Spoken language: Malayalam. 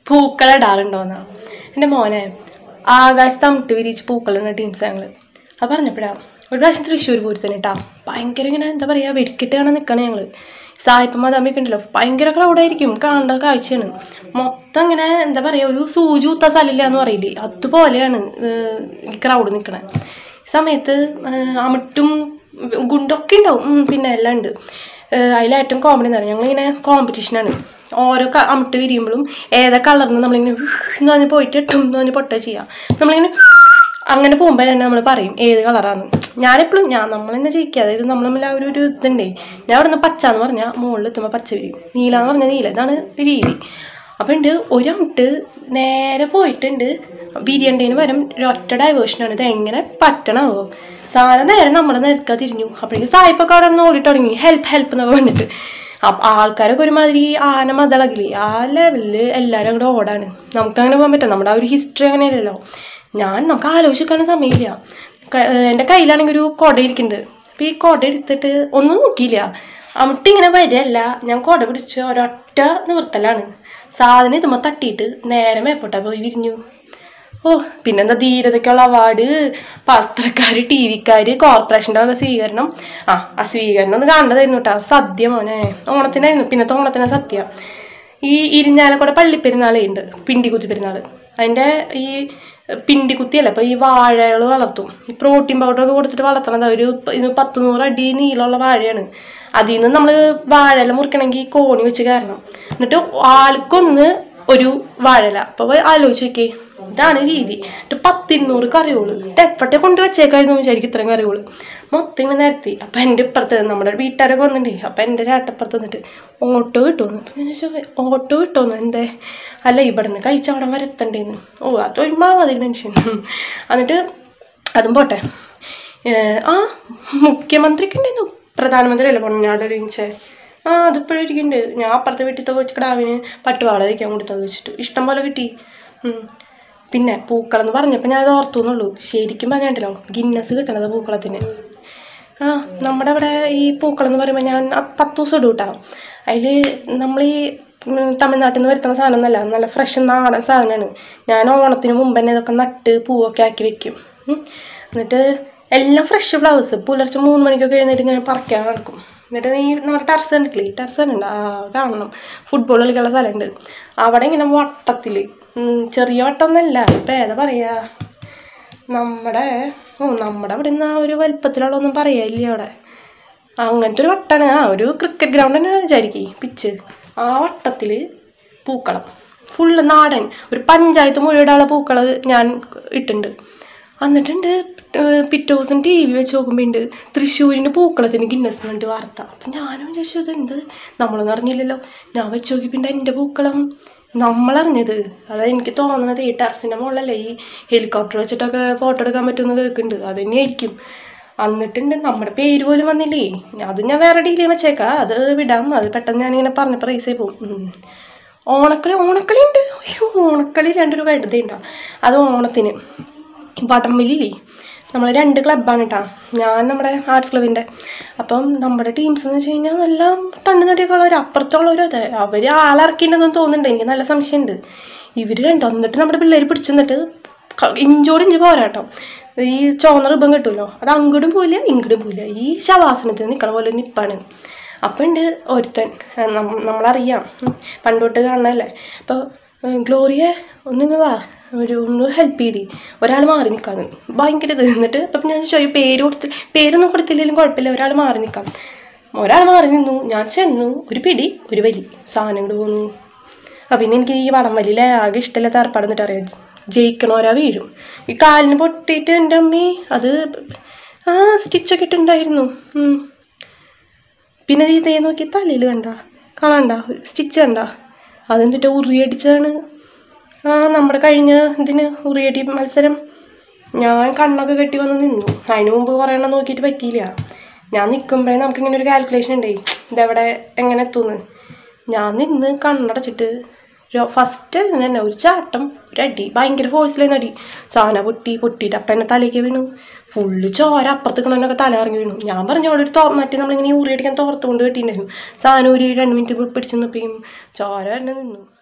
പൂക്കൾ ഇടാറുണ്ടോന്നാ എൻ്റെ മോനെ ആകാശത്ത് അമിട്ട് വിരിച്ച് പൂക്കളിടുന്ന ടീംസ് ഞങ്ങൾ അത് പറഞ്ഞപ്പോഴാ ഒരു പ്രാവശ്യം തൃശ്ശൂർ പൂരത്തിന് കേട്ടാ ഭയങ്കര ഇങ്ങനെ എന്താ പറയുക വെടിക്കെട്ട് കാണാൻ നിൽക്കണേ ഞങ്ങൾ സായിപ്പം മതാമിയൊക്കെ ഉണ്ടല്ലോ ഭയങ്കര ക്രൗഡായിരിക്കും കാണേണ്ട കാഴ്ചയാണ് മൊത്തം ഇങ്ങനെ എന്താ പറയുക ഒരു സൂചി കുത്ത സ്ഥലമില്ല എന്ന് പറയില്ലേ അതുപോലെയാണ് ഏഹ്, ഈ ക്രൗഡ് നിൽക്കണേ ഈ സമയത്ത് ഏഹ്, അമിട്ടും ഗുണ്ടൊക്കെ ഉണ്ടാവും ഉം, പിന്നെ എല്ലാം ഉണ്ട് അതിലേറ്റവും കോമഡി എന്ന് പറഞ്ഞാൽ ഞങ്ങളിങ്ങനെ കോമ്പറ്റീഷനാണ് ഓരോ ക- അമിട്ട് വിരിയുമ്പോഴും ഏതാ കളറിന് നമ്മളിങ്ങനെ എന്ന് പറഞ്ഞ് പോയിട്ട് ഇട്ടും എന്ന് പറഞ്ഞ് പൊട്ട ചെയ്യാം നമ്മളിങ്ങനെ അങ്ങനെ പോകുമ്പോൾ തന്നെ നമ്മൾ പറയും ഏത് കളറാണ് ഞാനെപ്പോഴും ഞാൻ നമ്മൾ തന്നെ ജയിക്കുക അതായത് നമ്മൾ തമ്മിൽ ആ ഒരു ഒരു ഇതുണ്ടേ ഞാൻ അവിടെ നിന്ന് പച്ച എന്ന് പറഞ്ഞാൽ മുകളിൽ എത്തുമ്പോൾ പച്ച വിരിയും നീല എന്ന് പറഞ്ഞാൽ നീല ഇതാണ് രീതി അപ്പം ഉണ്ട് ഒരു അമിട്ട് നേരെ പോയിട്ടുണ്ട് ബിരിയാണ്ടേന് പകരം ഒറ്റ ഡൈവേഷനാണ് ഇത് എങ്ങനെ പറ്റണമോ സാധനം നേരെ നമ്മളെ നിൽക്കാൻ തിരിഞ്ഞു അപ്പോഴേക്കും സായിപ്പൊക്കെ അവിടെ നിന്ന് ഓടി തുടങ്ങി ഹെൽപ്പ് ഹെൽപ്പ് എന്നൊക്കെ വന്നിട്ട് അപ്പൊ ആൾക്കാരൊക്കെ ഒരുമാതിരി ആന മതളകില്ലേ ആ ലെവലില് എല്ലാവരും അങ്ങോട്ട് ഓടാണ് നമുക്ക് അങ്ങനെ പോകാൻ പറ്റില്ല നമ്മുടെ ആ ഒരു ഹിസ്റ്ററി അങ്ങനെയല്ലല്ലോ ഞാൻ നമുക്ക് ആലോചിക്കാനും സമയമില്ല ക- ഏഹ് എൻ്റെ കയ്യിലാണെങ്കിൽ ഒരു കുട ഇരിക്കുന്നുണ്ട് അപ്പം ഈ കുട എടുത്തിട്ട് ഒന്നും നോക്കിയില്ല അമിട്ട് ഇങ്ങനെ വരികയല്ല ഞാൻ കുട പിടിച്ച് ഒരൊറ്റ നിവർത്തലാണ് സാധനം ഇതുമ്പോൾ തട്ടിയിട്ട് നേരെ മേപ്പോട്ടാ പോയി വിരിഞ്ഞു ഓ പിന്നെന്താ ധീരതയ്ക്കുള്ള അവാർഡ് പത്രക്കാര് ടി വിക്കാര് കോർപ്പറേഷൻ്റെ വക സ്വീകരണം ആ ആ സ്വീകരണം ഒന്ന് കാണേണ്ടതായിരുന്നു കേട്ടോ സദ്യ മോനെ ഓണത്തിനായിരുന്നു പിന്നത്തെ ഓണത്തിനാ സദ്യ ഈ ഇരിഞ്ഞാലക്കുട പള്ളിപ്പെരുന്നാളേ ഉണ്ട് പിണ്ടിക്കുത്തി പെരുന്നാൾ അതിൻ്റെ ഈ പിണ്ടിക്കുത്തിയല്ല അപ്പോൾ ഈ വാഴകൾ വളർത്തും ഈ പ്രോട്ടീൻ പൗഡറൊക്കെ കൊടുത്തിട്ട് വളർത്തണത് ഒരു പ- ഇത് പത്ത് നൂറ് അടി നീളമുള്ള വാഴയാണ് അതിൽ നിന്ന് നമ്മൾ വാഴയില മുറിക്കണമെങ്കിൽ കോണി വെച്ച് കയറണം എന്നിട്ട് ആൾക്കൊന്ന് ഒരു വാഴല അപ്പോൾ ആലോചിച്ച് നോക്കിയേ ഇതാണ് രീതി എന്നിട്ട് പത്തിരുന്നൂറ് കറികള് എപ്പോഴത്തെ കൊണ്ട് വെച്ചേക്കായിരുന്നു വിചാരിക്കും ഇത്രയും കറികള് മൊത്തം ഇങ്ങനെ നിരത്തി അപ്പം എൻ്റെ ഇപ്പുറത്ത് നമ്മുടെ വീട്ടുകാരൊക്കെ വന്നിട്ടുണ്ടേ അപ്പം എൻ്റെ ചേട്ടപ്പുറത്ത് വന്നിട്ട് ഓട്ടോ കിട്ടുമെന്ന് അപ്പം ഞാൻ ചോദിച്ചു ഓട്ടോ കിട്ടുമെന്ന് എന്തേ അല്ല ഇവിടെ നിന്ന് കഴിച്ച അവിടെ വരെ എത്തണ്ടേന്ന് ഓ അതൊരുമാതിരി മനുഷ്യൻ എന്നിട്ട് അതും പോട്ടെ ഏഹ് ആ മുഖ്യമന്ത്രിക്ക് ഉണ്ടായിരുന്നു പ്രധാനമന്ത്രി അല്ലേ പൊന്നാടൊഴിച്ചേ ആ അതിപ്പോഴും ഇരിക്കുന്നുണ്ട് ഞാൻ അപ്പുറത്തെ വീട്ടിലത്തെ കൊച്ചു കിടാവിന് പട്ടുപാട വയ്ക്കാൻ കൊടുത്തത് വെച്ചിട്ട് ഇഷ്ടം പോലെ കിട്ടി ഉം. പിന്നെ പൂക്കളെന്ന് പറഞ്ഞപ്പോൾ ഞാൻ അത് ഓർത്തു എന്നുള്ളൂ ശരിക്കും പറഞ്ഞിട്ടല്ലോ ഗിന്നസ് കിട്ടണത് പൂക്കളത്തിന് ആ നമ്മുടെ അവിടെ ഈ പൂക്കളെന്ന് പറയുമ്പോൾ ഞാൻ ആ പത്ത് ദിവസം ഇടും കേട്ടോ അതിൽ നമ്മൾ ഈ ഉം, തമിഴ്നാട്ടിൽ നിന്ന് വരുത്തുന്ന സാധനം എന്നല്ല നല്ല ഫ്രഷ് നാടൻ സാധനമാണ് ഞാൻ ഓണത്തിന് മുമ്പ് തന്നെ ഇതൊക്കെ നട്ട് പൂവൊക്കെ ആക്കി വെക്കും ഉം. എന്നിട്ട് എല്ലാം ഫ്രഷ് ഫ്ലവേഴ്സ് പുലർച്ചെ മൂന്ന് മണിക്കൊക്കെ എഴുന്നേറ്റ് ഇങ്ങനെ പറിക്കാൻ നടക്കും എന്നിട്ട് ഈ നമ്മുടെ ടെറസ് കണ്ടിട്ടില്ലേ ടെറസ് ഉണ്ട് ആ കാണണം ഫുട്ബോൾ കളിക്കാനുള്ള സ്ഥലമുണ്ട് അവിടെ ഇങ്ങനെ വട്ടത്തിൽ ചെറിയ വട്ടമൊന്നല്ല ഇപ്പം ഏതാ പറയാ നമ്മുടെ ഓ നമ്മുടെ അവിടെ നിന്ന് ആ ഒരു വലിപ്പത്തിലുള്ളതൊന്നും പറയാനില്ല അവിടെ അങ്ങനത്തെ ഒരു വട്ടാണ് ആ ഒരു ക്രിക്കറ്റ് ഗ്രൗണ്ട് തന്നെ വിചാരിക്കേ പിച്ച് ആ വട്ടത്തിൽ പൂക്കളം ഫുള്ള് നാടൻ ഒരു പഞ്ചായത്ത് മുഴുവനുള്ള പൂക്കൾ ഞാൻ ഇട്ടുണ്ട് എന്നിട്ടുണ്ട് ഏർ പിറ്റേ ദിവസം ടി വി വെച്ച് നോക്കുമ്പോൾ ഉണ്ട് തൃശ്ശൂരിൻ്റെ പൂക്കളത്തിന് ഗിന്നസ് എന്നിട്ട് വാർത്ത അപ്പം ഞാനും വിചാരിച്ചു ഇത് എന്ത് നമ്മളൊന്നും അറിഞ്ഞില്ലല്ലോ ഞാൻ വെച്ച് നോക്കിയപ്പോൾ എൻ്റെ പൂക്കളം നമ്മളറിഞ്ഞത് അതായത് എനിക്ക് തോന്നുന്നത് ഈ ടെറസിൻ്റെ മുകളിലല്ലേ ഈ ഹെലികോപ്റ്റർ വെച്ചിട്ടൊക്കെ ഫോട്ടോ എടുക്കാൻ പറ്റുമെന്ന് കേൾക്കുന്നുണ്ട് അത് തന്നെയായിരിക്കും എന്നിട്ടുണ്ട് നമ്മുടെ പേര് പോലും വന്നില്ലേ അത് ഞാൻ വേറെ ഡീലിൽ വെച്ചേക്കാം അത് വിടാം അത് പെട്ടെന്ന് ഞാനിങ്ങനെ പറഞ്ഞപ്പോൾ റേസായി പോകും ഉം. ഓണക്കളി ഓണക്കളി ഉണ്ട് അയ്യോ ഓണക്കളി രണ്ട് രൂപ എടുത്തേണ്ട അത് ഓണത്തിന് വടംവലിയില്ലേ നമ്മൾ രണ്ട് ക്ലബ്ബാണ് കേട്ടോ ഞാൻ നമ്മുടെ ആർട്സ് ക്ലബിൻ്റെ അപ്പം നമ്മുടെ ടീംസ് എന്ന് വെച്ച് കഴിഞ്ഞാൽ നല്ല തണ്ണു നടിയൊക്കെ ഉള്ളവർ അപ്പുറത്തുള്ളവരും അതെ അവർ ആളിറക്കിയിട്ടുണ്ടെന്ന് തോന്നുന്നുണ്ട് എനിക്ക് നല്ല സംശയമുണ്ട് ഇവർ രണ്ടോ എന്നിട്ട് നമ്മുടെ പിള്ളേർ പിടിച്ചു നിന്നിട്ട് ക- ഇഞ്ചോട് ഇഞ്ച് പോരാട്ടോ ഈ ചുവന്ന റിബൺ കിട്ടുമല്ലോ അത് അങ്ങോട്ടും പോയില്ല ഇങ്ങോട്ടും പോയില്ല ഈ ശവാസനത്തിൽ നിൽക്കണ പോലെ നിപ്പാണ് അപ്പം ഉണ്ട് ഒരുത്തൻ ആ, നം- നമ്മളറിയാം ഉം, പണ്ട് തൊട്ട് കാണണല്ലേ അപ്പോൾ ഗ്ലോറിയ ഒന്നിങ്ങ് വാ ഒരു ഒന്ന് ഹെൽപ്പ് ചെയ്തി ഒരാൾ മാറി നിൽക്കാണ് ഭയങ്കര ഇത് എന്നിട്ട് അപ്പം ഞാൻ ചോദിച്ചു പേര് കൊടുത്ത് പേരൊന്നും കൊടുത്തില്ലെങ്കിലും കുഴപ്പമില്ല ഒരാൾ മാറി നിൽക്കാം ഒരാൾ മാറി നിന്നു ഞാൻ ചെന്നു ഒരു പിടി ഒരു വലി സാധനങ്ങൾ പോന്നു ആ പിന്നെ എനിക്ക് ഈ വടം വലിയിലെ ആകെ ഇഷ്ടമില്ല തറപ്പാട് എന്നിട്ട് അറിയാം ജയിക്കണോരാ വീഴും ഈ കാലിന് പൊട്ടിയിട്ട് എൻ്റെ അമ്മേ അത് ആ സ്റ്റിച്ചൊക്കെ ഇട്ടുണ്ടായിരുന്നു ഉം. പിന്നെ ഇത് ഇതേ നോക്കി തലയിൽ കണ്ട കാണണ്ട സ്റ്റിച്ച് കണ്ട അതെന്നിട്ട് ഉറിയടിച്ചതാണ് ആ നമ്മുടെ കഴിഞ്ഞ ഇതിന് ഉറിയടി മത്സരം ഞാൻ കണ്ണൊക്കെ കെട്ടി വന്ന് നിന്നു അതിന് മുമ്പ് കുറേ എണ്ണം നോക്കിയിട്ട് പറ്റിയില്ല ഞാൻ നിൽക്കുമ്പോഴേ നമുക്കിങ്ങനെ ഒരു കാൽക്കുലേഷൻ ഉണ്ടേ ഇതെവിടെ എങ്ങനെ എത്തുമെന്ന് ഞാൻ നിന്ന് കണ്ണടച്ചിട്ട് ഫസ്റ്റ് തന്നെ ഒരു ചാട്ടം ഒരു അടി ഭയങ്കര ഫോഴ്സിലായിരുന്നു അടി സാധനം പൊട്ടി പൊട്ടിയിട്ട് അപ്പം എന്നെ തലയ്ക്ക് വീണു ഫുള്ള് ചോര അപ്പുറത്ത് നിൽക്കണവനൊക്കെ തല ഇറങ്ങി വീണു ഞാൻ പറഞ്ഞു അവിടെ ഒരു തോ മറ്റേ നമ്മളിങ്ങനെ ഈ ഉറിയടിക്കാൻ തോർത്തുകൊണ്ട് കെട്ടിയിട്ടുണ്ടായിരുന്നു സാധനം ഒരു രണ്ട് മിനിറ്റ് പിടിച്ചു നിന്നപ്പോഴും ചോര തന്നെ നിന്നു